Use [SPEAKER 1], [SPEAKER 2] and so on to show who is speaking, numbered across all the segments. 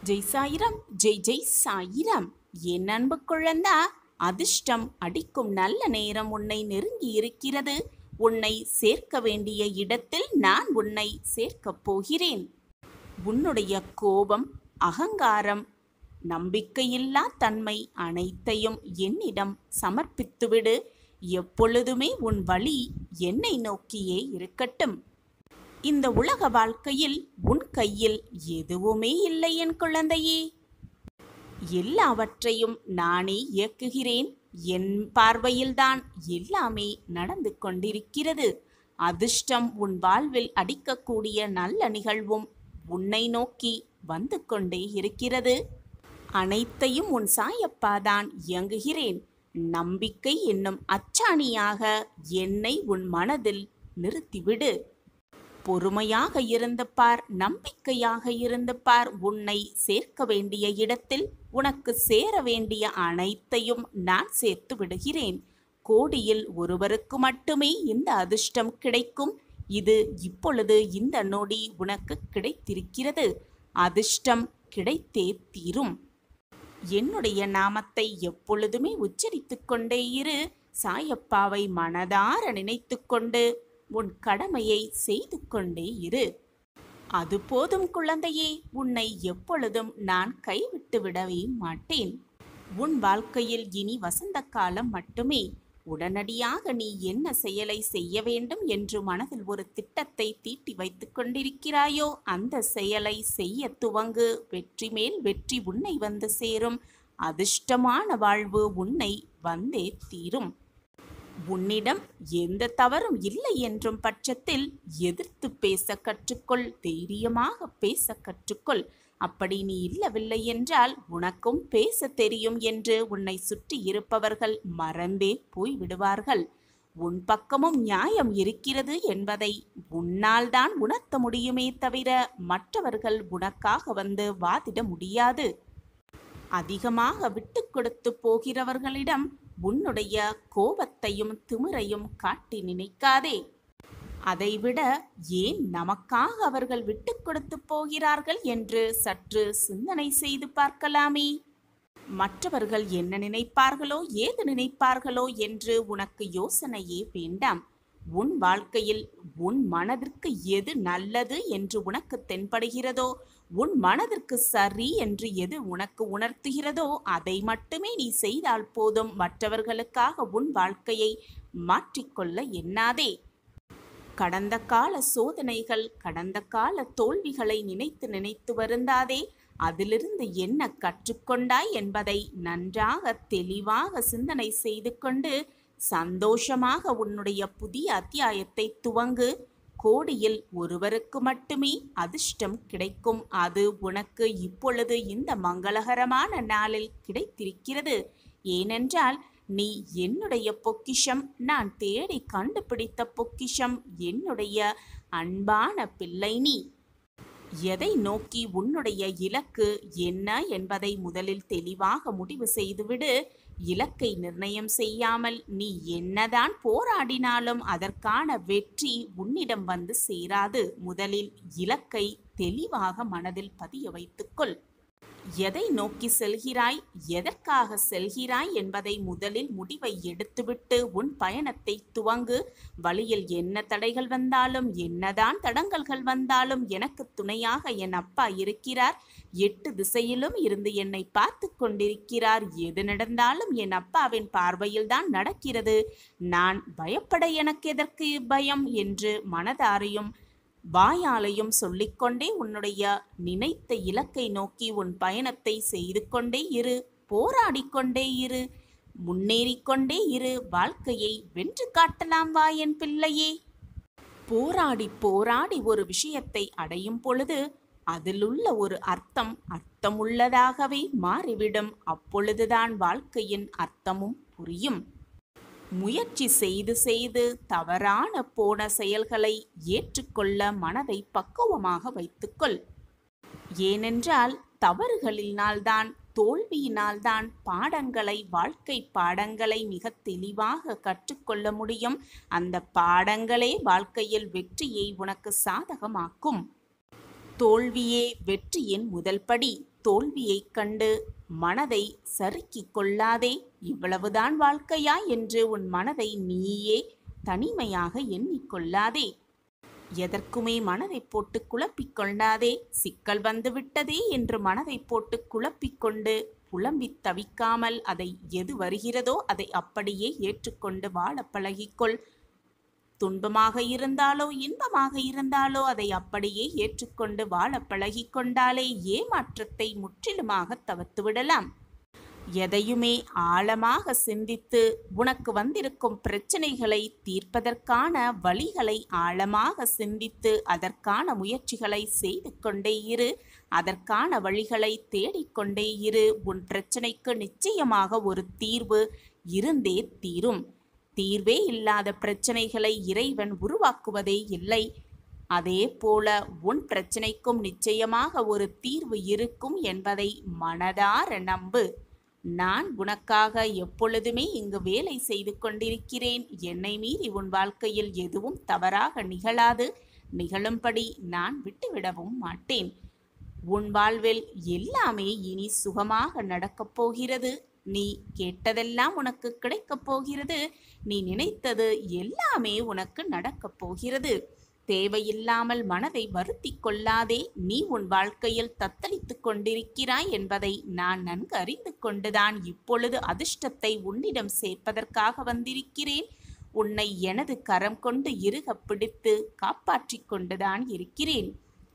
[SPEAKER 1] ஜெய் சாயிரம் ஜெய் ஜெய் சாயிரம் என் அன்பு குழந்தா அதிர்ஷ்டம் அடிக்கும் நல்ல நேரம் உன்னை நெருங்கி இருக்கிறது உன்னை சேர்க்க வேண்டிய இடத்தில் நான் உன்னை சேர்க்கப் போகிறேன் உன்னுடைய கோபம் அகங்காரம் நம்பிக்கையில்லா தன்மை அனைத்தையும் என்னிடம் சமர்ப்பித்துவிடு எப்பொழுதுமே உன் வழி என்னை நோக்கியே இருக்கட்டும் இந்த உலக வாழ்க்கையில் உன் கையில் எதுவுமே இல்லை என் குழந்தையே எல்லாவற்றையும் நானே இயக்குகிறேன் என் பார்வையில்தான் எல்லாமே நடந்து கொண்டிருக்கிறது அதிர்ஷ்டம் உன் வாழ்வில் அடிக்கக்கூடிய நல்ல நிகழ்வும் உன்னை நோக்கி வந்து கொண்டே இருக்கிறது அனைத்தையும் உன் சாயப்பாதான் இயங்குகிறேன் நம்பிக்கை என்னும் அச்சாணியாக என்னை உன் மனதில் நிறுத்திவிடு பொறுமையாக இருந்து பார் நம்பிக்கையாக இருந்து பார் உன்னை சேர்க்க வேண்டிய இடத்தில் உனக்கு சேர வேண்டிய அனைத்தையும் நான் சேர்த்து விடுகிறேன் கோடியில் ஒருவருக்கு மட்டுமே இந்த அதிர்ஷ்டம் கிடைக்கும் இது இப்பொழுது இந்த நொடி உனக்கு கிடைத்திருக்கிறது அதிர்ஷ்டம் கிடைத்தே தீரும் என்னுடைய நாமத்தை எப்பொழுதுமே உச்சரித்துக் கொண்டே இரு சாயப்பாவை மனதார நினைத்துக்கொண்டு உன் கடமையை செய்து கொண்டே இரு அது போதும் குழந்தையே உன்னை எப்பொழுதும் நான் கைவிட்டு விடவே மாட்டேன் உன் வாழ்க்கையில் இனி வசந்த காலம் மட்டுமே உடனடியாக நீ என்ன செயலை செய்ய வேண்டும் என்று மனதில் ஒரு திட்டத்தை தீட்டி வைத்துக் கொண்டிருக்கிறாயோ அந்த செயலை செய்ய துவங்கு வெற்றி மேல் வெற்றி உன்னை வந்து சேரும் அதிர்ஷ்டமான வாழ்வு உன்னை வந்தே தீரும் உன்னிடம் எந்த தவறும் இல்லை என்றும் பட்சத்தில் எதிர்த்து பேச கற்றுக்கொள் தைரியமாக பேச கற்றுக்கொள் அப்படி நீ இல்லவில்லை என்றால் உனக்கும் பேச தெரியும் என்று உன்னை சுற்றி இருப்பவர்கள் மறந்தே போய் விடுவார்கள் உன் பக்கமும் நியாயம் இருக்கிறது என்பதை உன்னால் தான் உணர்த்த முடியுமே தவிர மற்றவர்கள் உனக்காக வந்து வாதிட முடியாது அதிகமாக விட்டு கொடுத்து போகிறவர்களிடம் உன்னுடைய கோபத்தையும் திமிரையும் காட்டி நினைக்காதே அதைவிட ஏன் நமக்காக அவர்கள் விட்டு கொடுத்து போகிறார்கள் என்று சற்று சிந்தனை செய்து பார்க்கலாமே மற்றவர்கள் என்ன நினைப்பார்களோ ஏது நினைப்பார்களோ என்று உனக்கு யோசனையே வேண்டாம் உன் வாழ்க்கையில் உன் மனதிற்கு எது நல்லது என்று உனக்கு தென்படுகிறதோ உன் மனதிற்கு சரி என்று எது உனக்கு உணர்த்துகிறதோ அதை மட்டுமே நீ செய்தால் போதும் மற்றவர்களுக்காக உன் வாழ்க்கையை மாற்றிக்கொள்ள எண்ணாதே கடந்த கால சோதனைகள் கடந்த கால தோல்விகளை நினைத்து நினைத்து வருந்தாதே அதிலிருந்து என்ன கற்றுக்கொண்டாய் என்பதை நன்றாக தெளிவாக சிந்தனை செய்து கொண்டு சந்தோஷமாக உன்னுடைய புதிய அத்தியாயத்தை துவங்கு கோடியில் ஒருவருக்கு மட்டுமே அதிர்ஷ்டம் கிடைக்கும் அது உனக்கு இப்பொழுது இந்த மங்களகரமான நாளில் கிடைத்திருக்கிறது ஏனென்றால் நீ என்னுடைய பொக்கிஷம் நான் தேடி கண்டுபிடித்த பொக்கிஷம் என்னுடைய அன்பான பிள்ளை நீ எதை நோக்கி உன்னுடைய இலக்கு என்ன என்பதை முதலில் தெளிவாக முடிவு செய்துவிடு இலக்கை நிர்ணயம் செய்யாமல் நீ என்னதான் போராடினாலும் அதற்கான வெற்றி உன்னிடம் வந்து சேராது முதலில் இலக்கை தெளிவாக மனதில் பதிய வைத்துக்கொள் எதை நோக்கி செல்கிறாய் எதற்காக செல்கிறாய் என்பதை முதலில் முடிவை எடுத்துவிட்டு உன் பயணத்தை துவங்கு வழியில் என்ன தடைகள் வந்தாலும் என்னதான் தடங்கல்கள் வந்தாலும் எனக்கு துணையாக என் அப்பா இருக்கிறார் எட்டு திசையிலும் இருந்து என்னை பார்த்து கொண்டிருக்கிறார் எது நடந்தாலும் என் அப்பாவின் பார்வையில்தான் நடக்கிறது நான் பயப்பட எனக்கு எதற்கு பயம் என்று மனதாரையும் வாயாலையும் சொல்லிக்கொண்டே உன்னுடைய நினைத்த இலக்கை நோக்கி உன் பயணத்தை செய்து கொண்டே இரு போராடிக்கொண்டே இரு முன்னேறிக்கொண்டே இரு வாழ்க்கையை வென்று காட்டலாம் வா என் பிள்ளையே போராடி போராடி ஒரு விஷயத்தை அடையும் பொழுது அதிலுள்ள ஒரு அர்த்தம் அர்த்தமுள்ளதாகவே மாறிவிடும் அப்பொழுதுதான் வாழ்க்கையின் அர்த்தமும் புரியும் முயற்சி செய்து செய்து தவறான போன செயல்களை ஏற்றுக்கொள்ள மனதை பக்குவமாக வைத்துக்கொள் ஏனென்றால் தவறுகளினால்தான் தோல்வியினால்தான் பாடங்களை வாழ்க்கை பாடங்களை மிக தெளிவாக கற்றுக்கொள்ள முடியும் அந்த பாடங்களே வாழ்க்கையில் வெற்றியை உனக்கு சாதகமாக்கும் தோல்வியே வெற்றியின் முதல் படி தோல்வியைக் கண்டு மனதை சறுக்கிக் கொள்ளாதே இவ்வளவுதான் வாழ்க்கையா என்று உன் மனதை நீயே தனிமையாக எண்ணிக்கொள்ளாதே எதற்குமே மனதை போட்டு குழப்பிக் கொள்ளாதே சிக்கல் வந்து விட்டதே என்று மனதை போட்டு குழப்பிக் கொண்டு புலம்பித் தவிக்காமல் அதை எது வருகிறதோ அதை அப்படியே ஏற்றுக்கொண்டு வாழ பழகிக்கொள் துன்பமாக இருந்தாலோ இன்பமாக இருந்தாலோ அதை அப்படியே ஏற்றுக்கொண்டு வாழ பழகிக்கொண்டாலே ஏமாற்றத்தை முற்றிலுமாக தவிர்த்து விடலாம் எதையுமே ஆழமாக சிந்தித்து உனக்கு வந்திருக்கும் பிரச்சனைகளை தீர்ப்பதற்கான வழிகளை ஆழமாக சிந்தித்து அதற்கான முயற்சிகளை செய்து கொண்டே இரு அதற்கான வழிகளை தேடிக்கொண்டே இரு உன் பிரச்சனைக்கு நிச்சயமாக ஒரு தீர்வு இருந்தே தீரும் தீர்வே இல்லாத பிரச்சனைகளை இறைவன் உருவாக்குவதே இல்லை அதே போல உன் பிரச்சனைக்கும் நிச்சயமாக ஒரு தீர்வு இருக்கும் என்பதை மனதார நம்பு நான் உனக்காக எப்பொழுதுமே இங்கு வேலை செய்து கொண்டிருக்கிறேன் என்னை மீறி உன் வாழ்க்கையில் எதுவும் தவறாக நிகழாது நிகழும்படி நான் விட்டுவிடவும் மாட்டேன் உன் வாழ்வில் எல்லாமே இனி சுகமாக நடக்கப் போகிறது நீ கேட்டதெல்லாம் உனக்கு கிடைக்கப் போகிறது நீ நினைத்தது எல்லாமே உனக்கு நடக்கப் போகிறது தேவையில்லாமல் மனதை வருத்தி கொள்ளாதே நீ உன் வாழ்க்கையில் தத்தளித்துக் கொண்டிருக்கிறாய் என்பதை நான் நன்கு அறிந்து கொண்டுதான் இப்பொழுது அதிர்ஷ்டத்தை உன்னிடம் சேர்ப்பதற்காக வந்திருக்கிறேன் உன்னை எனது கரம் கொண்டு இறுக பிடித்து காப்பாற்றிக் கொண்டுதான் இருக்கிறேன்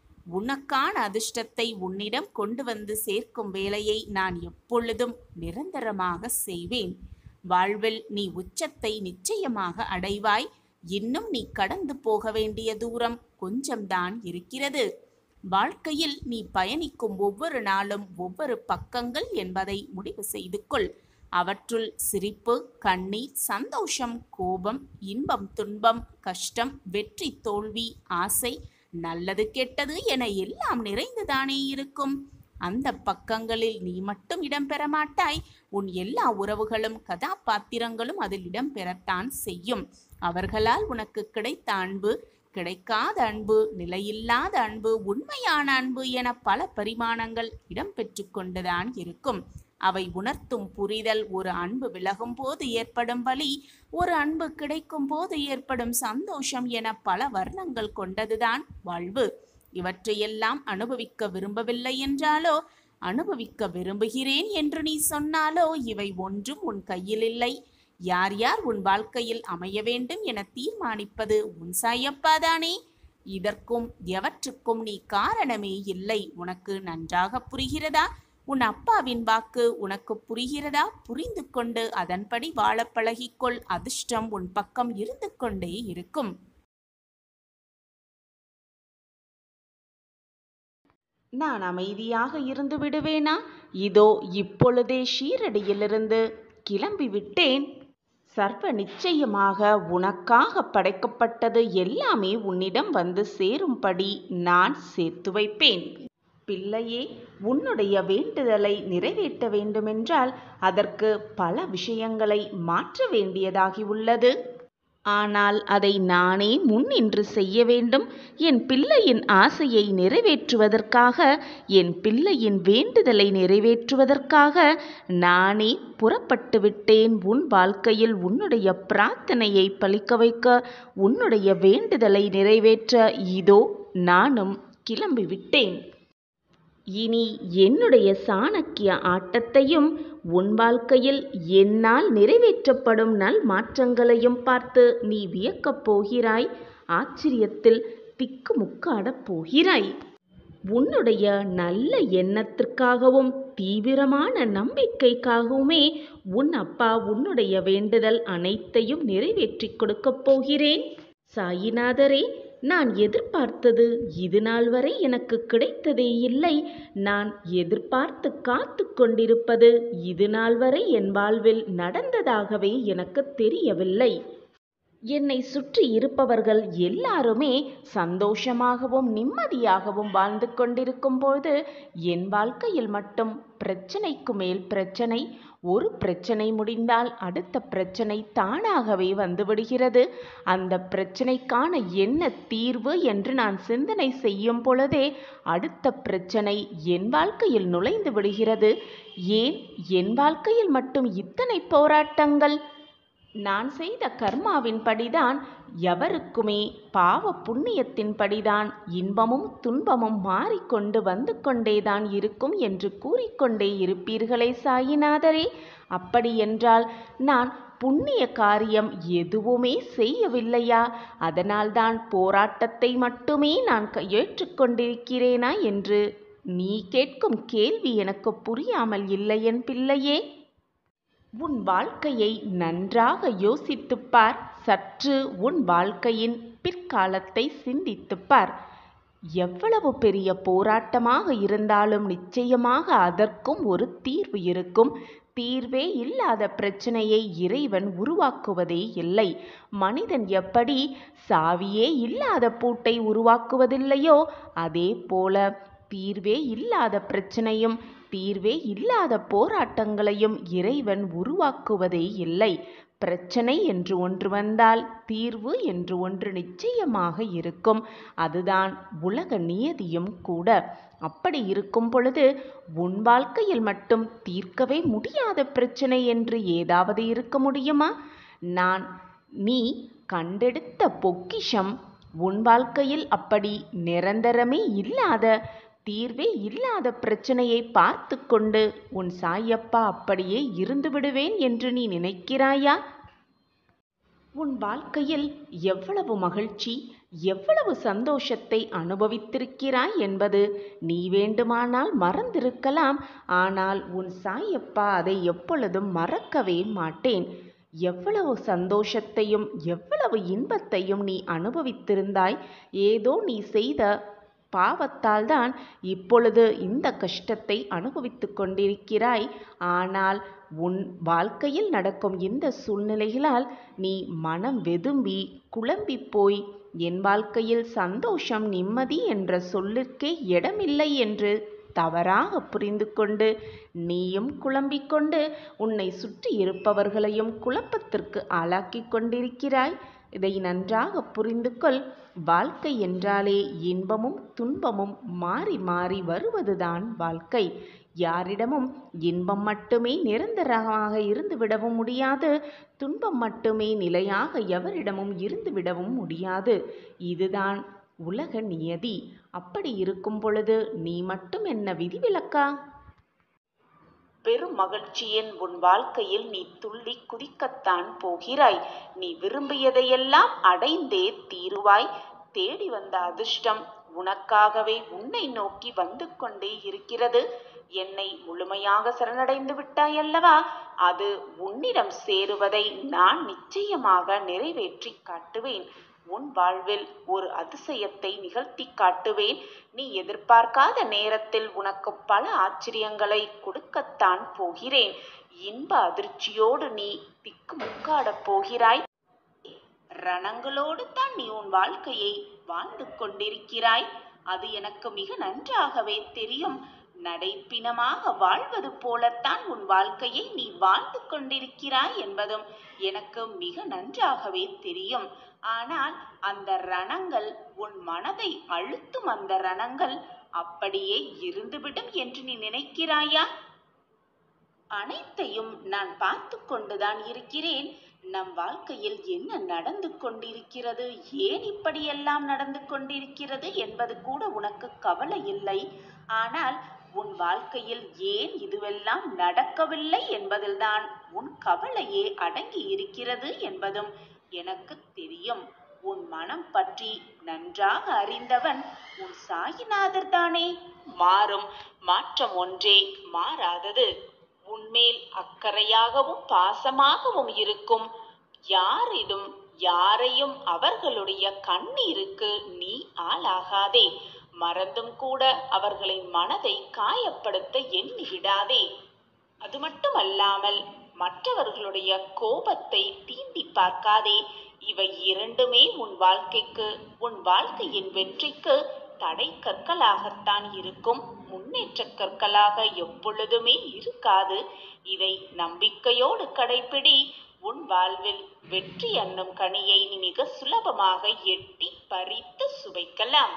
[SPEAKER 1] உனக்கான அதிர்ஷ்டத்தை உன்னிடம் கொண்டு வந்து சேர்க்கும் வேலையை நான் எப்பொழுதும் நிரந்தரமாக செய்வேன் வாழ்வில் நீ உச்சத்தை நிச்சயமாக அடைவாய் இன்னும் நீ கடந்து போக வேண்டிய தூரம் கொஞ்சம்தான் இருக்கிறது வாழ்க்கையில் நீ பயணிக்கும் ஒவ்வொரு நாளும் ஒவ்வொரு பக்கங்கள் என்பதை முடிவு செய்து கொள் அவற்றுள் சிரிப்பு கண்ணீர் சந்தோஷம் கோபம் இன்பம் துன்பம் கஷ்டம் வெற்றி தோல்வி ஆசை நல்லது கெட்டது என எல்லாம் நிறைந்துதானே இருக்கும் அந்த பக்கங்களில் நீ மட்டும் இடம்பெற மாட்டாய் உன் எல்லா உறவுகளும் கதாபாத்திரங்களும் அதில் இடம்பெறத்தான் செய்யும் அவர்களால் உனக்கு கிடைத்த அன்பு கிடைக்காத அன்பு நிலையில்லாத அன்பு உண்மையான அன்பு என பல பரிமாணங்கள் இடம்பெற்று கொண்டுதான் இருக்கும் அவை உணர்த்தும் புரிதல் ஒரு அன்பு விலகும் போது ஏற்படும் வலி ஒரு அன்பு கிடைக்கும் போது ஏற்படும் சந்தோஷம் என பல வர்ணங்கள் கொண்டதுதான் வாழ்வு இவற்றையெல்லாம் அனுபவிக்க விரும்பவில்லை என்றாலோ அனுபவிக்க விரும்புகிறேன் என்று நீ சொன்னாலோ இவை ஒன்றும் உன் கையில் இல்லை யார் யார் உன் வாழ்க்கையில் அமைய வேண்டும் என தீர்மானிப்பது உன் சாயப்பாதானே இதற்கும் எவற்றுக்கும் நீ காரணமே இல்லை உனக்கு நன்றாக புரிகிறதா உன் அப்பாவின் வாக்கு உனக்கு புரிகிறதா புரிந்து கொண்டு அதன்படி வாழப் பழகிக்கொள் அதிர்ஷ்டம் உன் பக்கம் இருந்து கொண்டே இருக்கும் நான் அமைதியாக இருந்து விடுவேனா இதோ இப்பொழுதே ஷீரடியிலிருந்து கிளம்பி விட்டேன் சர்வ நிச்சயமாக உனக்காக படைக்கப்பட்டது எல்லாமே உன்னிடம் வந்து சேரும்படி நான் சேர்த்து வைப்பேன் பிள்ளையே உன்னுடைய வேண்டுதலை நிறைவேற்ற வேண்டுமென்றால் அதற்கு பல விஷயங்களை மாற்ற வேண்டியதாகி உள்ளது ஆனால் அதை நானே முன்னின்று செய்ய வேண்டும் என் பிள்ளையின் ஆசையை நிறைவேற்றுவதற்காக என் பிள்ளையின் வேண்டுதலை நிறைவேற்றுவதற்காக நானே புறப்பட்டு விட்டேன் உன் வாழ்க்கையில் உன்னுடைய பிரார்த்தனையை பலிக்க வைக்க உன்னுடைய வேண்டுதலை நிறைவேற்ற இதோ நானும் கிளம்பி விட்டேன் இனி என்னுடைய சாணக்கிய ஆட்டத்தையும் உன் வாழ்க்கையில் என்னால் நிறைவேற்றப்படும் நல் மாற்றங்களையும் பார்த்து நீ வியக்கப் போகிறாய் ஆச்சரியத்தில் திக்குமுக்காடப் போகிறாய் உன்னுடைய நல்ல எண்ணத்திற்காகவும் தீவிரமான நம்பிக்கைக்காகவுமே உன் அப்பா உன்னுடைய வேண்டுதல் அனைத்தையும் நிறைவேற்றிக் கொடுக்கப் போகிறேன் சாயிநாதரே நான் எதிர்பார்த்தது இது நாள் வரை எனக்கு கிடைத்ததே இல்லை நான் எதிர்பார்த்து காத்து கொண்டிருப்பது இது நாள் வரை என் வாழ்வில் நடந்ததாகவே எனக்கு தெரியவில்லை என்னை சுற்றி இருப்பவர்கள் எல்லாருமே சந்தோஷமாகவும் நிம்மதியாகவும் வாழ்ந்து கொண்டிருக்கும்போது என் வாழ்க்கையில் மட்டும் பிரச்சனைக்கு மேல் பிரச்சனை ஒரு பிரச்சனை முடிந்தால் அடுத்த பிரச்சனை தானாகவே வந்துவிடுகிறது அந்த பிரச்சனைக்கான என்ன தீர்வு என்று நான் சிந்தனை செய்யும் பொழுதே அடுத்த பிரச்சனை என் வாழ்க்கையில் நுழைந்து விடுகிறது ஏன் என் வாழ்க்கையில் மட்டும் இத்தனை போராட்டங்கள் நான் செய்த கர்மாவின் படிதான் எவருக்குமே பாவ புண்ணியத்தின் படிதான் இன்பமும் துன்பமும் மாறிக்கொண்டு வந்து கொண்டேதான் இருக்கும் என்று கூறிக்கொண்டே இருப்பீர்களே சாயிநாதரே அப்படியென்றால் நான் புண்ணிய காரியம் எதுவுமே செய்யவில்லையா அதனால்தான் போராட்டத்தை மட்டுமே நான் க- ஏற்றுக்கொண்டிருக்கிறேனா என்று நீ கேட்கும் கேள்வி எனக்கு புரியாமல் இல்லை என் பிள்ளையே உன் வாழ்க்கையை நன்றாக யோசித்துப் பார் சற்று உன் வாழ்க்கையின் பிற்காலத்தை சிந்தித்துப் பார் எவ்வளவு பெரிய போராட்டமாக இருந்தாலும் நிச்சயமாக அதற்கும் ஒரு தீர்வு இருக்கும் தீர்வே இல்லாத பிரச்சனையை இறைவன் உருவாக்குவதே இல்லை மனிதன் எப்படி சாவியே இல்லாத பூட்டை உருவாக்குவதில்லையோ அதே போல தீர்வே இல்லாத பிரச்சனையும் தீர்வே இல்லாத போராட்டங்களையும் இறைவன் உருவாக்குவதே இல்லை பிரச்சனை என்று ஒன்று வந்தால் தீர்வு என்று ஒன்று நிச்சயமாக இருக்கும் அதுதான் உலக நியதியும் கூட அப்படி இருக்கும் பொழுது உன் வாழ்க்கையில் மட்டும் தீர்க்கவே முடியாத பிரச்சனை என்று ஏதாவது இருக்க முடியுமா நான் நீ கண்டெடுத்த பொக்கிஷம் உன் வாழ்க்கையில் அப்படி நிரந்தரமே இல்லாத தீர்வே இல்லாத பிரச்சனையை பார்த்து கொண்டு உன் சாயப்பா அப்படியே இருந்து விடுவேன் என்று நீ நினைக்கிறாயா உன் வாழ்க்கையில் எவ்வளவு மகிழ்ச்சி எவ்வளவு சந்தோஷத்தை அனுபவித்திருக்கிறாய் என்பது நீ வேண்டுமானால் மறந்திருக்கலாம் ஆனால் உன் சாயப்பா அதை எப்பொழுதும் மறக்கவே மாட்டேன் எவ்வளவு சந்தோஷத்தையும் எவ்வளவு இன்பத்தையும் நீ அனுபவித்திருந்தாய் ஏதோ நீ செய்த பாவத்தால் தான் இப்பொழுது இந்த கஷ்டத்தை அனுபவித்துக் கொண்டிருக்கிறாய் ஆனால் உன் வாழ்க்கையில் நடக்கும் இந்த சூழ்நிலைகளால் நீ மனம் வெதும்பி குழம்பி போய் என் வாழ்க்கையில் சந்தோஷம் நிம்மதி என்ற சொல்லிற்கே இடமில்லை என்று தவறாக புரிந்து கொண்டு நீயும் குழம்பிக் கொண்டு உன்னை சுற்றி இருப்பவர்களையும் குழப்பத்திற்கு ஆளாக்கிக் கொண்டிருக்கிறாய் இதை நன்றாக புரிந்து கொள் வாழ்க்கை என்றாலே இன்பமும் துன்பமும் மாறி மாறி வருவதுதான் வாழ்க்கை யாரிடமும் இன்பம் மட்டுமே நிரந்தரமாக இருந்து விடவும் முடியாது துன்பம் மட்டுமே நிலையாக எவரிடமும் இருந்து விடவும் முடியாது இதுதான் உலக நியதி அப்படி இருக்கும் பொழுது நீ மட்டும் என்ன விதிவிலக்கா பெரும் மகிழ்ச்சியின் உன் வாழ்க்கையில் நீ துள்ளி குதிக்கத்தான் போகிறாய் நீ விரும்பியதையெல்லாம் அடைந்தே தீருவாய் தேடி வந்த அதிர்ஷ்டம் உனக்காகவே உன்னை நோக்கி வந்து கொண்டே இருக்கிறது என்னை முழுமையாக சரணடைந்து விட்டாய் அல்லவா அது உன்னிடம் சேருவதை நான் நிச்சயமாக நிறைவேற்றி காட்டுவேன் உன் வாழ்வில் ஒரு அதிசயத்தை நிகழ்த்தி காட்டுவேன் நீ எதிர்பார்க்காத நேரத்தில் உனக்கு பல ஆச்சரியங்களை கொடுக்கத்தான் போகிறேன் இன்ப அதிர்ச்சியோடு நீ திக்குமுக்காடப் போகிறாய் ரணங்களோடு தான் நீ உன் வாழ்க்கையை வாழ்ந்து கொண்டிருக்கிறாய் அது எனக்கு மிக நன்றாகவே தெரியும் நடைப்பிணமாக வாழ்வது போலத்தான் உன் வாழ்க்கையை நீ வாழ்ந்து கொண்டிருக்கிறாய் என்பதும் எனக்கு மிக நன்றாகவே தெரியும் ஆனால் அந்த ரணங்கள் உன் மனதை அழுத்தும் அந்த ரணங்கள் அப்படியே இருந்துவிடும் என்று நீ நினைக்கிறாயா அனைத்தையும் நான் பார்த்து கொண்டுதான் இருக்கிறேன் நம் வாழ்க்கையில் என்ன நடந்து கொண்டிருக்கிறது ஏன் இப்படியெல்லாம் நடந்து கொண்டிருக்கிறது என்பது கூட உனக்கு கவலை இல்லை ஆனால் உன் வாழ்க்கையில் ஏன் இதுவெல்லாம் நடக்கவில்லை என்பதில்தான் உன் கவலையே அடங்கி இருக்கிறது என்பதும் எனக்கு தெரியும் உன் மனம் பற்றி நன்றாக அறிந்தவன் உன் சாயிநாதர் தானே மாறும் மாற்றம் ஒன்றே மாறாதது உன்மேல் அக்கறையாகவும் பாசமாகவும் இருக்கும் யாரிடம் யாரையும் அவர்களுடைய கண்ணீருக்கு நீ ஆளாகாதே மறந்தும் கூட அவர்களின் மனதை காயப்படுத்த எண்ணிவிடாதே அது மட்டுமல்லாமல் மற்றவர்களுடைய கோபத்தை தீண்டி பார்க்காதே இவை இரண்டுமே உன் வாழ்க்கைக்கு உன் வாழ்க்கையின் வெற்றிக்கு தடை கற்களாகத்தான் இருக்கும் முன்னேற்ற கற்களாக எப்பொழுதுமே இருக்காது இதை நம்பிக்கையோடு கடைபிடி உன் வாழ்வில் வெற்றி என்னும் கனியை நீ மிக சுலபமாக எட்டி பறித்து சுவைக்கலாம்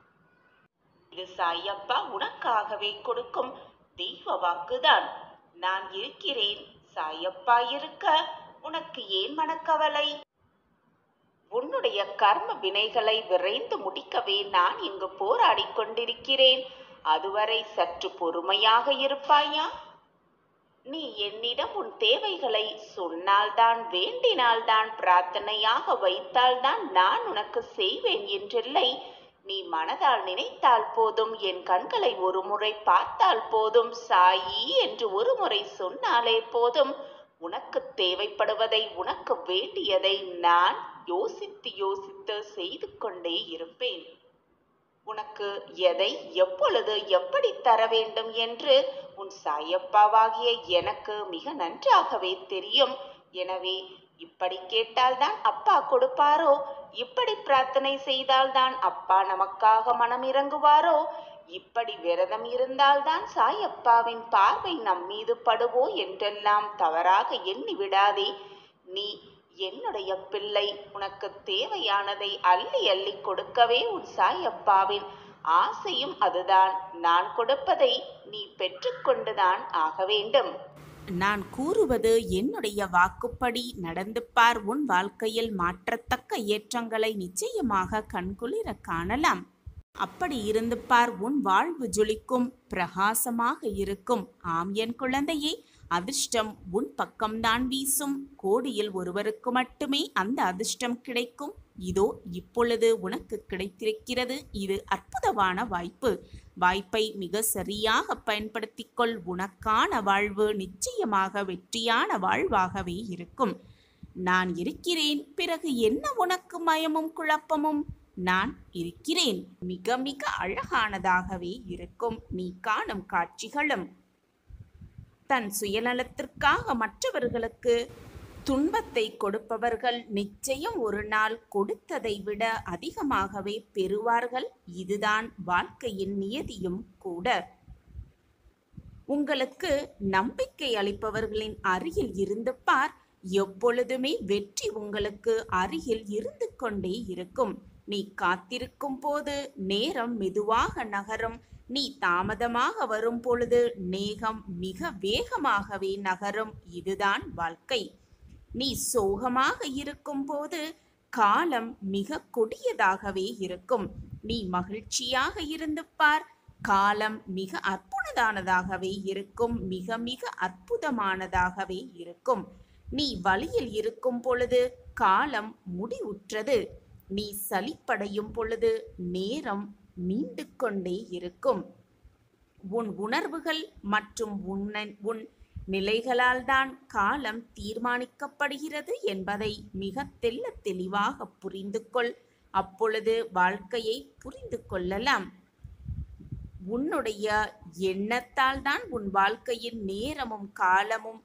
[SPEAKER 1] இது சாயப்பா உனக்காகவே கொடுக்கும் தெய்வ வாக்குதான் நான் இருக்கிறேன் சாயப்பா இருக்க உனக்கு ஏன் மனக்கவலை உன்னுடைய கர்ம வினைகளை விரைந்து முடிக்கவே நான் இங்கு போராடிக் கொண்டிருக்கிறேன் அதுவரை சற்று பொறுமையாக இருப்பாயா நீ என்னிடம் உன் தேவைகளை சொன்னால்தான் வேண்டினால்தான் பிரார்த்தனையாக வைத்தால்தான் நான் உனக்கு செய்வேன் என்றில்லை நீ மனதால் நினைத்தால் போதும் என் கண்களை ஒரு முறை பார்த்தால் போதும் சாயி என்று ஒரு முறை சொன்னாலே போதும் உனக்கு தேவைப்படுவதை உனக்கு வேண்டியதை நான் யோசித்து யோசித்து செய்து கொண்டே இருப்பேன் உனக்கு எதை எப்பொழுது எப்படி தர வேண்டும் என்று உன் சாயப்பாவாகிய எனக்கு மிக நன்றாகவே தெரியும் எனவே இப்படி கேட்டால்தான் அப்பா கொடுப்பாரோ இப்படி பிரார்த்தனை செய்தால்தான் அப்பா நமக்காக மனம் இறங்குவாரோ இப்படி விரதம் இருந்தால்தான் சாயப்பாவின் பார்வை நம் மீது படுவோ என்றெல்லாம் தவறாக எண்ணி விடாதே நீ என்னுடைய பிள்ளை உனக்கு தேவையானதை அள்ளி அள்ளி கொடுக்கவே உன் சாயப்பாவின் ஆசையும் அதுதான் நான் கொடுப்பதை நீ பெற்றுக்கொண்டுதான் ஆக வேண்டும் நான் கூறுவது என்னுடைய வாக்குப்படி நடந்து பார் உன் வாழ்க்கையில் மாற்றத்தக்க ஏற்றங்களை நிச்சயமாக கண்குளிர காணலாம் அப்படி இருந்து பார் உன் வாழ்வு ஜொலிக்கும் பிரகாசமாக இருக்கும் ஆம் என் குழந்தையே அதிர்ஷ்டம் உன் பக்கம்தான் வீசும் கோடியில் ஒருவருக்கு மட்டுமே அந்த அதிர்ஷ்டம் கிடைக்கும் இதோ இப்பொழுது உனக்கு கிடைத்திருக்கிறது இது அற்புதமான வாய்ப்பு வாய்ப்பை மிக சரியாக பயன்படுத்திக்கொள் உனக்கான வாழ்வு நிச்சயமாக வெற்றியான வாழ்வாகவே இருக்கும் நான் இருக்கிறேன் பிறகு என்ன உனக்கு மயமும் குழப்பமும் நான் இருக்கிறேன் மிக மிக அழகானதாகவே இருக்கும் நீ காணும் காட்சிகளும் தன் சுயநலத்திற்காக மற்றவர்களுக்கு துன்பத்தை கொடுப்பவர்கள் நிச்சயம் ஒரு நாள் கொடுத்ததை விட அதிகமாகவே பெறுவார்கள் இதுதான் வாழ்க்கையின் நியதியும் கூட உங்களுக்கு நம்பிக்கை அளிப்பவர்களின் அருகில் இருந்து பார் எப்பொழுதுமே வெற்றி உங்களுக்கு அருகில் இருந்து கொண்டே இருக்கும் நீ காத்திருக்கும் போது நேரம் மெதுவாக நகரும் நீ தாமதமாக வரும் பொழுது நேகம் மிக வேகமாகவே நகரும் இதுதான் வாழ்க்கை நீ சோகமாக இருக்கும் போது காலம் மிக கொடியதாகவே இருக்கும் நீ மகிழ்ச்சியாக இருந்து பார் காலம் மிக அற்புதமானதாகவே இருக்கும் மிக மிக அற்புதமானதாகவே இருக்கும் நீ வழியில் இருக்கும் பொழுது காலம் முடிவுற்றது நீ சலிப்படையும் பொழுது நேரம் நீண்டு கொண்டே இருக்கும் உன் உணர்வுகள் மற்றும் உன்னன் உன் நிலைகளால் தான் காலம் தீர்மானிக்கப்படுகிறது என்பதை மிக தெல்ல தெளிவாக புரிந்து கொள் அப்பொழுது வாழ்க்கையை புரிந்து கொள்ளலாம் உன்னுடைய எண்ணத்தால் தான் உன் வாழ்க்கையின் நேரமும் காலமும்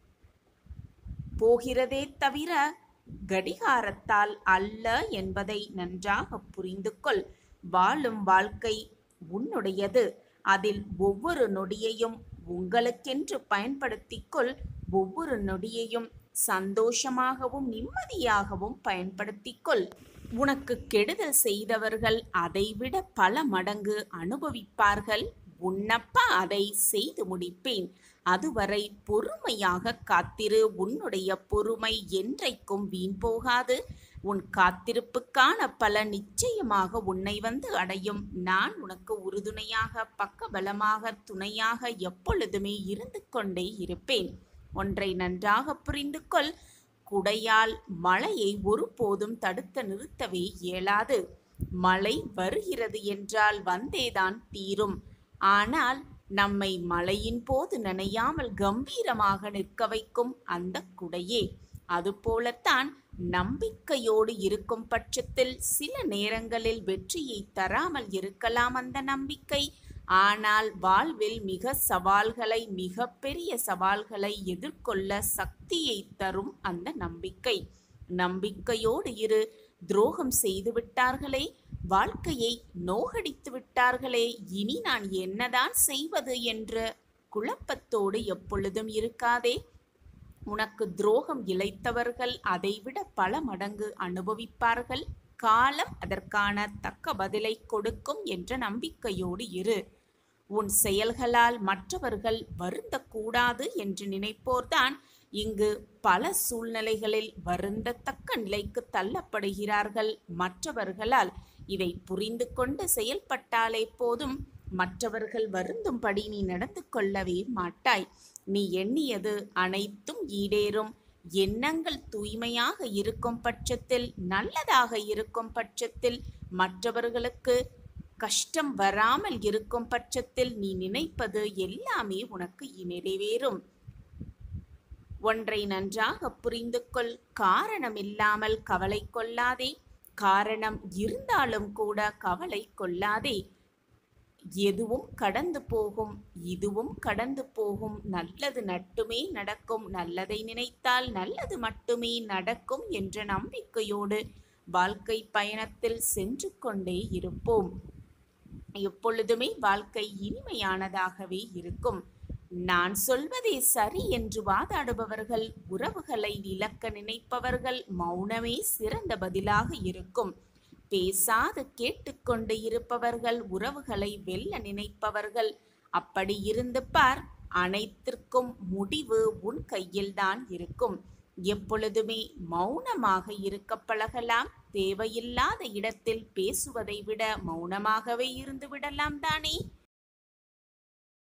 [SPEAKER 1] போகிறதே தவிர கடிகாரத்தால் அல்ல என்பதை நன்றாக புரிந்து கொள் வாழும் வாழ்க்கை உன்னுடையது அதில் ஒவ்வொரு நொடியையும் உங்களுக்கென்று பயன்படுத்திக்கொள் ஒவ்வொரு நொடியையும் சந்தோஷமாகவும் நிம்மதியாகவும் பயன்படுத்திக்கொள் உனக்கு கெடுதல் செய்தவர்கள் அதைவிட பல மடங்கு அனுபவிப்பார்கள் உன்னப்பா அதை செய்து முடிப்பேன் அதுவரை பொறுமையாக காத்திரு உன்னுடைய பொறுமை என்றைக்கும் வீண் போகாது உன் காத்திருப்புக்கான பல நிச்சயமாக உன்னை வந்து அடையும் நான் உனக்கு உறுதுணையாக பக்கபலமாக துணையாக எப்பொழுதுமே இருந்து கொண்டே இருப்பேன் ஒன்றை நன்றாக புரிந்து கொள் குடையால் மழையை ஒருபோதும் தடுத்து நிறுத்தவே இயலாது மழை வருகிறது என்றால் வந்தேதான் தீரும் ஆனால் நம்மை மழையின் போது நனையாமல் கம்பீரமாக நிற்க வைக்கும் அந்த குடையே அதுபோலத்தான் நம்பிக்கையோடு இருக்கும் பட்சத்தில் சில நேரங்களில் வெற்றியை தராமல் இருக்கலாம் அந்த நம்பிக்கை ஆனால் வாழ்வில் மிக சவால்களை மிக பெரிய சவால்களை எதிர்கொள்ள சக்தியை தரும் அந்த நம்பிக்கை நம்பிக்கையோடு இரு துரோகம் செய்து விட்டார்களே வாழ்க்கையை நோகடித்து விட்டார்களே இனி நான் என்னதான் செய்வது என்ற குழப்பத்தோடு எப்பொழுதும் இருக்காதே உனக்கு துரோகம் இழைத்தவர்கள் அதைவிட பல மடங்கு அனுபவிப்பார்கள் காலம் அதற்கான தக்க பதிலை கொடுக்கும் என்ற நம்பிக்கையோடு இரு உன் செயல்களால் மற்றவர்கள் வருந்தக்கூடாது என்று நினைப்போர்தான் இங்கு பல சூழ்நிலைகளில் வருந்தத்தக்க நிலைக்கு தள்ளப்படுகிறார்கள் மற்றவர்களால் இதை புரிந்து கொண்டு செயல்பட்டாலே போதும் மற்றவர்கள் வருந்தும்படி நீ நடந்து கொள்ளவே மாட்டாய் நீ எண்ணியது அனைத்தும் ஈடேறும் எண்ணங்கள் தூய்மையாக இருக்கும் பட்சத்தில் நல்லதாக இருக்கும் பட்சத்தில் மற்றவர்களுக்கு கஷ்டம் வராமல் இருக்கும் பட்சத்தில் நீ நினைப்பது எல்லாமே உனக்கு நிறைவேறும் ஒன்றை நன்றாக புரிந்து கொள் காரணம் இல்லாமல் கவலை கொள்ளாதே காரணம் இருந்தாலும் கூட கவலை கொள்ளாதே எதுவும் கடந்து போகும் இதுவும் கடந்து போகும் நல்லது மட்டுமே நடக்கும் நல்லதை நினைத்தால் நல்லது மட்டுமே நடக்கும் என்ற நம்பிக்கையோடு வாழ்க்கை பயணத்தில் சென்று கொண்டே இருப்போம் எப்பொழுதுமே வாழ்க்கை இனிமையானதாகவே இருக்கும் நான் சொல்வதே சரி என்று வாதாடுபவர்கள் உறவுகளை இழக்க நினைப்பவர்கள் மௌனமே சிறந்த பதிலாக இருக்கும் பேசாது கேட்டுக்கொண்டு இருப்பவர்கள் உறவுகளை வெல்ல நினைப்பவர்கள் அப்படி இருந்து பார் அனைத்திற்கும் முடிவு உன் கையில்தான் இருக்கும் எப்பொழுதுமே மௌனமாக இருக்க பழகலாம் தேவையில்லாத இடத்தில் பேசுவதை விட மௌனமாகவே இருந்து விடலாம் தானே